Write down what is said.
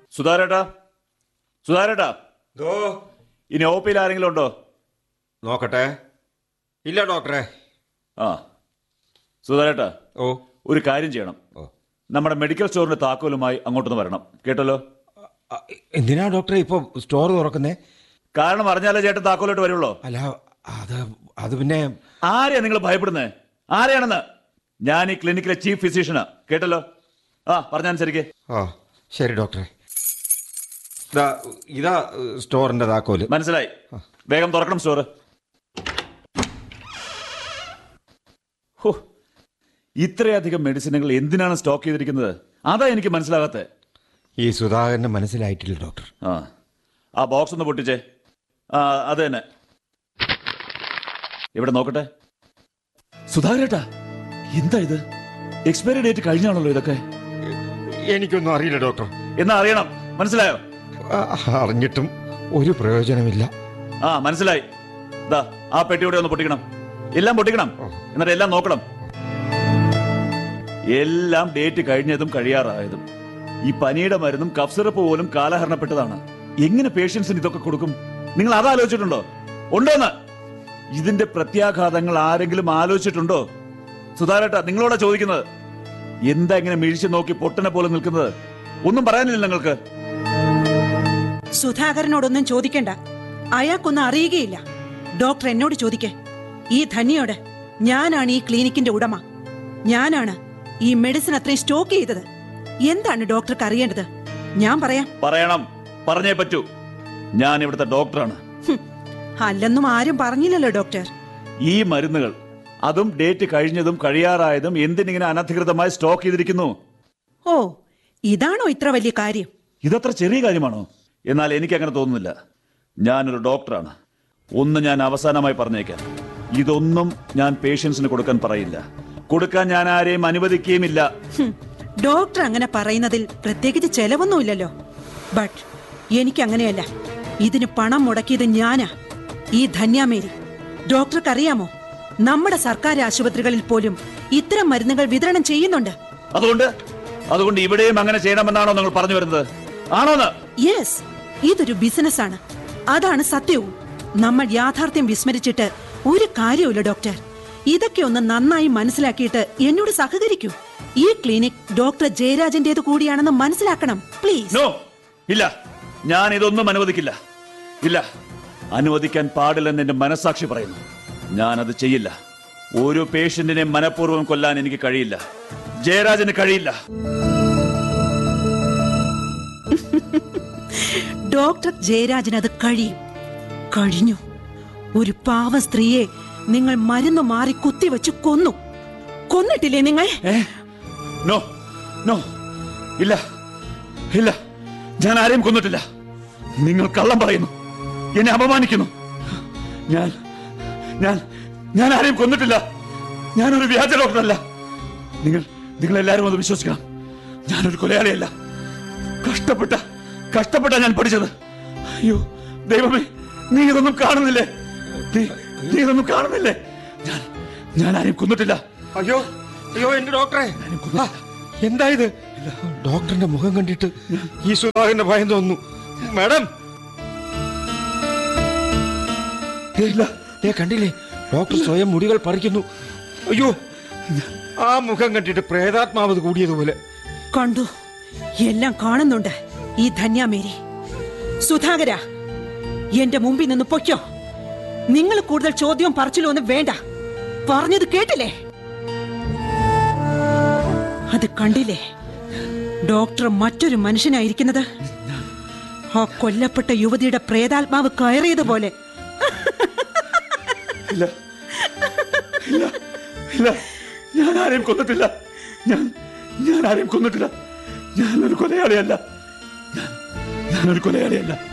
സുധാരേട്ടാ സുധാരേട്ടാ ദോ ഇനി ഒ പിയിൽ ആരെങ്കിലും ഉണ്ടോ നോക്കട്ടെ ഇല്ല ഡോക്ടറെ ആ സുധാരേട്ടാ ഓ ഒരു കാര്യം ചെയ്യണം ഓ നമ്മുടെ മെഡിക്കൽ സ്റ്റോറിന്റെ താക്കോലുമായി അങ്ങോട്ടൊന്ന് വരണം കേട്ടല്ലോ അ, എന്തിനാ ഡോക്ടറെ ഇപ്പൊ സ്റ്റോർ തുറക്കുന്നേ കാരണം അറിഞ്ഞാലേ ചേട്ടൻ താക്കോലോട്ട് വരുള്ളൂ അല്ല അത് അത് പിന്നെ ആരെയാ നിങ്ങൾ ഭയപ്പെടുന്നത് ആരെയാണെന്ന് ഞാൻ ഈ ക്ലിനിക്കിലെ ചീഫ് ഫിസിഷ്യനാ കേട്ടല്ലോ ആ പറഞ്ഞനുസരിക്കേ ആ ശരി ഡോക്ടറെ ഇതാ ഇതാ സ്റ്റോറിന്റെ താക്കോല് മനസ്സിലായി വേഗം തുറക്കണം സ്റ്റോറ് ഹോ ഇത്രയധികം മെഡിസിനുകൾ എന്തിനാണ് സ്റ്റോക്ക് ചെയ്തിരിക്കുന്നത് അതാ എനിക്ക് മനസ്സിലാകാത്തത് ഈ സുധാകരന് മനസ്സിലായിട്ടില്ല ഡോക്ടർ ആ ആ ബോക്സ് ഒന്ന് പൊട്ടിച്ചേ ആ അത് തന്നെ ഇവിടെ നോക്കട്ടെ സുധാകരേട്ടാ എന്താ ഇത് എക്സ്പയറി ഡേറ്റ് കഴിഞ്ഞാണല്ലോ ഇതൊക്കെ എനിക്കൊന്നും അറിയില്ല ഡോക്ടർ എന്നാ അറിയണം മനസ്സിലായോ ആ, അറിഞ്ഞിട്ടും ഒരു പ്രയോജനമില്ല ആ മനസ്സിലായി ദാ ആ പെട്ടിയുടെ ഒന്ന് പൊട്ടിക്കണം എല്ലാം പൊട്ടിക്കണം എന്നിട്ട് എല്ലാം നോക്കണം എല്ലാം ഡേറ്റ് കഴിഞ്ഞതും കഴിയാറായതും ഈ പനിയുടെ മരുന്നും കഫ് സിറപ്പ് പോലും കാലഹരണപ്പെട്ടതാണ് എങ്ങനെ പേഷ്യൻസിന് ഇതൊക്കെ കൊടുക്കും നിങ്ങൾ അത് ആലോചിച്ചിട്ടുണ്ടോ ഉണ്ടോന്ന് ഇതിന്റെ പ്രത്യാഘാതങ്ങൾ ആരെങ്കിലും ആലോചിച്ചിട്ടുണ്ടോ സുധാരേട്ട നിങ്ങളോടാ ചോദിക്കുന്നത് എന്താ ഇങ്ങനെ മിഴിച്ചു നോക്കി പൊട്ടനെ പോലെ നിൽക്കുന്നത് ഒന്നും പറയാനില്ല നിങ്ങൾക്ക് സുധാകരനോടൊന്നും ചോദിക്കണ്ട അയാൾക്കൊന്നും അറിയുകയില്ല ഡോക്ടർ എന്നോട് ചോദിക്കേ ഈ ധന്യയോട് ഞാനാണ് ഈ ക്ലിനിക്കിന്റെ ഉടമ ഞാനാണ് ഈ മെഡിസിൻ അത്രയും സ്റ്റോക്ക് ചെയ്തത് എന്താണ് ഡോക്ടർക്ക് അറിയേണ്ടത് ഞാൻ പറയാം പറയണം പറഞ്ഞേ പറ്റൂ ഞാൻ ഇവിടുത്തെ ഡോക്ടറാണ് ഹും, അല്ലെന്നും ആരും പറഞ്ഞില്ലല്ലോ ഡോക്ടർ ഈ മരുന്നുകൾ അതും ഡേറ്റ് കഴിഞ്ഞതും കഴിയാറായതും എന്തിനിങ്ങനെ അനധികൃതമായി സ്റ്റോക്ക് ചെയ്തിരിക്കുന്നു ഓ ഇതാണോ ഇത്ര വലിയ കാര്യം ഇതത്ര ചെറിയ കാര്യമാണോ എന്നാൽ എനിക്ക് അങ്ങനെ തോന്നുന്നില്ല ഞാനൊരു ഡോക്ടറാണ് ഒന്ന് ഞാൻ അവസാനമായി പറഞ്ഞേക്കാം ഇതൊന്നും ഞാൻ പേഷ്യൻസിന് കൊടുക്കാൻ പറയില്ല കൊടുക്കാൻ ഞാൻ ആരെയും അനുവദിക്കുകയുമില്ല ഹും, ഡോക്ടർ അങ്ങനെ പറയുന്നതിൽ പ്രത്യേകിച്ച് ചെലവൊന്നുമില്ലല്ലോ ബട്ട് എനിക്കങ്ങനെയല്ല ഇതിന് പണം മുടക്കിയത് ഞാനാ ഈ ധന്യാമേരി ഡോക്ടർക്ക് അറിയാമോ നമ്മുടെ സർക്കാർ ആശുപത്രികളിൽ പോലും ഇത്തരം മരുന്നുകൾ വിതരണം ചെയ്യുന്നുണ്ട് അതുകൊണ്ട് അതുകൊണ്ട് ഇവിടെയും അങ്ങനെ ചെയ്യണമെന്നാണോ നിങ്ങൾ പറഞ്ഞു വരുന്നത് ആണോന്ന് യെസ് ഇതൊരു ബിസിനസ് ആണ് അതാണ് സത്യവും നമ്മൾ യാഥാർത്ഥ്യം വിസ്മരിച്ചിട്ട് ഒരു കാര്യവുമില്ല ഡോക്ടർ ഇതൊക്കെ ഒന്ന് നന്നായി മനസ്സിലാക്കിയിട്ട് എന്നോട് സഹകരിക്കൂ ഈ ക്ലിനിക് ഡോക്ടർ ജയരാജന്റേത് കൂടിയാണെന്ന് മനസ്സിലാക്കണം പ്ലീസ് നോ ഇല്ല ഞാൻ ഇതൊന്നും അനുവദിക്കില്ല ഇല്ല അനുവദിക്കാൻ പാടില്ലെന്ന് എന്റെ മനസാക്ഷി പറയുന്നു ഞാനത് ചെയ്യില്ല ഒരു പേഷ്യന്റിനെ മനഃപൂർവ്വം കൊല്ലാൻ എനിക്ക് കഴിയില്ല ജയരാജന് കഴിയില്ല ഡോക്ടർ ജയരാജന് അത് കഴിയും കഴിഞ്ഞു ഒരു പാവ സ്ത്രീയെ നിങ്ങൾ മരുന്ന് മാറി കുത്തിവെച്ച് കൊന്നു കൊന്നിട്ടില്ലേ നിങ്ങൾ ഏ നോ നോ ഇല്ല ഇല്ല ഞാൻ ആരെയും കൊന്നിട്ടില്ല നിങ്ങൾ കള്ളം പറയുന്നു എന്നെ അപമാനിക്കുന്നു ഞാൻ ഞാൻ ഞാൻ ആരെയും കൊന്നിട്ടില്ല ഞാനൊരു വ്യാജ ഡോക്ടറല്ല നിങ്ങൾ നിങ്ങൾ എല്ലാവരും അത് വിശ്വസിക്കണം ഞാനൊരു കൊലയാളിയല്ല കഷ്ടപ്പെട്ട കഷ്ടപ്പെട്ട ഞാൻ പഠിച്ചത് അയ്യോ ദൈവമേ നീ ഇതൊന്നും കാണുന്നില്ലേ നീ നീ ഇതൊന്നും കാണുന്നില്ലേ ഞാൻ ഞാൻ ആരെയും കൊന്നിട്ടില്ല അയ്യോ അയ്യോ എന്റെ ഡോക്ടറെ ആ, എന്താ ഇത് ഡോക്ടറിന്റെ മുഖം കണ്ടിട്ട് ഈ സുധാകരന്റെ ഭയം തോന്നുന്നു മാഡം ദേ, ദേ കണ്ടില്ലേ ഡോക്ടർ സ്വയം മുടികൾ പറിക്കുന്നു അയ്യോ ആ മുഖം കണ്ടിട്ട് പ്രേതാത്മാവത് കൂടിയതുപോലെ കണ്ടു എല്ലാം കാണുന്നുണ്ട് ഈ ധന്യാമേരി സുധാകര എന്റെ മുമ്പിൽ നിന്ന് പൊയ്ക്കോ നിങ്ങൾ കൂടുതൽ ചോദ്യവും പറച്ചിലും ഒന്നും വേണ്ട പറഞ്ഞത് കേട്ടില്ലേ അത് കണ്ടില്ലേ ഡോക്ടർ മറ്റൊരു മനുഷ്യനായിരിക്കുന്നത് ആ കൊല്ലപ്പെട്ട യുവതിയുടെ പ്രേതാത്മാവ് കയറിയതുപോലെ ഇല്ല ഇല്ല ഇല്ല ഞാൻ ആരെയും കൊന്നിട്ടില്ല ഞാൻ ഞാൻ ആരെയും കൊന്നിട്ടില്ല ഞാനൊരു കൊലയാളിയല്ല ഞാൻ ഞാനൊരു കൊലയാളിയല്ല